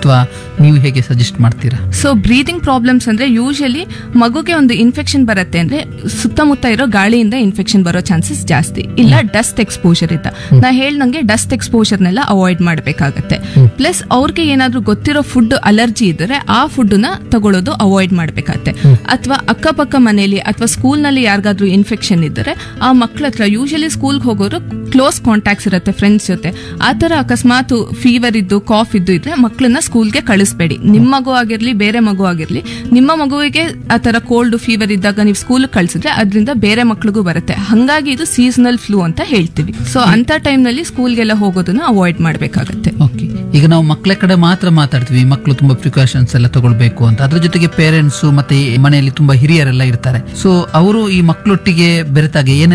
ಅಥವಾ ನೀವು ಹೇಗೆ ಸಜೆಸ್ಟ್ ಮಾಡ್ತೀರಾ ಸೊ ಬ್ರೀದಿಂಗ್ ಪ್ರಾಬ್ಲಮ್ಸ್ ಅಂದ್ರೆ ಯೂಶಲಿ ಮಗುಗೆ ಒಂದು ಇನ್ಫೆಕ್ಷನ್ ಬರುತ್ತೆ ಅಂದ್ರೆ ಸುತ್ತಮುತ್ತ ಇರೋ ಗಾಳಿಯಿಂದ ಇನ್ಫೆಕ್ಷನ್ ಬರೋ ಚಾನ್ಸಸ್ ಜಾಸ್ತಿ ಇಲ್ಲ ಡಸ್ಟ್ ಎಕ್ಸ್ಪೋಜರ್ ಇದ್ದ ನಾ ಹೇಳ್ದಂಗೆ ಡಸ್ಟ್ ಎಕ್ಸ್ಪೋಜರ್ನೆಲ್ಲ ಅವಾಯ್ಡ್ ಮಾಡಬೇಕಾಗತ್ತೆ ಪ್ಲಸ್ ಅವ್ರಿಗೆ ಏನಾದ್ರೂ ಗೊತ್ತಿರೋ ಫುಡ್ ಅಲರ್ಜಿ ಇದ್ರೆ ಆ ಫುಡ್ ನ ತಗೊಳ್ಳೋದು ಅವಾಯ್ಡ್ ಮಾಡಬೇಕಾಗತ್ತೆ ಅಥವಾ ಅಕ್ಕಪಕ್ಕ ಮನೆಯಲ್ಲಿ ಅಥವಾ ಸ್ಕೂಲ್ ನಲ್ಲಿ ಯಾರಿಗಾದ್ರೂ ಇನ್ಫೆಕ್ಷನ್ ಇದ್ದರೆ ಆ ಮಕ್ಳ ಹತ್ರ ಯೂಶಲಿ ಸ್ಕೂಲ್ಗೆ ಹೋಗೋರು ಕ್ಲೋಸ್ ಕಾಂಟ್ಯಾಕ್ಟ್ಸ್ ಇರುತ್ತೆ ಫ್ರೆಂಡ್ಸ್ ಜೊತೆ ಆ ತರ ಅಕಸ್ಮಾತ್ ಫೀವರ್ ಇದ್ದು ಕಾಫ್ ಇದ್ದು ಇದ್ರೆ ಮಕ್ಕಳನ್ನ ಸ್ಕೂಲ್ಗೆ ಕಳಿಸ್ಬೇಡಿ ನಿಮ್ಮ ಮಗು ಆಗಿರ್ಲಿ ಬೇರೆ ಮಗು ಆಗಿರ್ಲಿ ನಿಮ್ಮ ಮಗುವಿಗೆ ಆ ತರ ಕೋಲ್ಡ್ ಫೀವರ್ ಇದ್ದಾಗ ನೀವು ಸ್ಕೂಲ್ ಕಳ್ಸಿದ್ರೆ ಅದರಿಂದ ಬೇರೆ ಮಕ್ಳಿಗೂ ಬರುತ್ತೆ ಹಂಗಾಗಿ ಇದು ಸೀಸನಲ್ ಫ್ಲೂ ಅಂತ ಹೇಳ್ತೀವಿ ಸೊ ಅಂತ ಟೈಮ್ ನಲ್ಲಿ ಸ್ಕೂಲ್ಗೆಲ್ಲ ಹೋಗೋದನ್ನ ಅವಾಯ್ಡ್ ಮಾಡಬೇಕಾಗತ್ತೆ ಓಕೆ ಈಗ ನಾವು ಮಕ್ಕಳ ಕಡೆ ಮಾತ್ರ ಮಾತಾಡ್ತೀವಿ ಮಕ್ಕಳು ತುಂಬಾ ಪ್ರಿಕಾಷನ್ಸ್ ಎಲ್ಲ ತಗೊಳ್ಬೇಕು ಅಂತ ಅದ್ರ ಜೊತೆಗೆ ಪೇರೆಂಟ್ಸ್ ಮತ್ತೆ ಈ ಮನೆಯಲ್ಲಿ ತುಂಬಾ ಹಿರಿಯರೆಲ್ಲ ಇರ್ತಾರೆ ಸೊ ಅವರು ಈ ಮಕ್ಕಳೊಟ್ಟಿಗೆ ಬೆರೆತಾಗ ಏನೆಲ್ಲ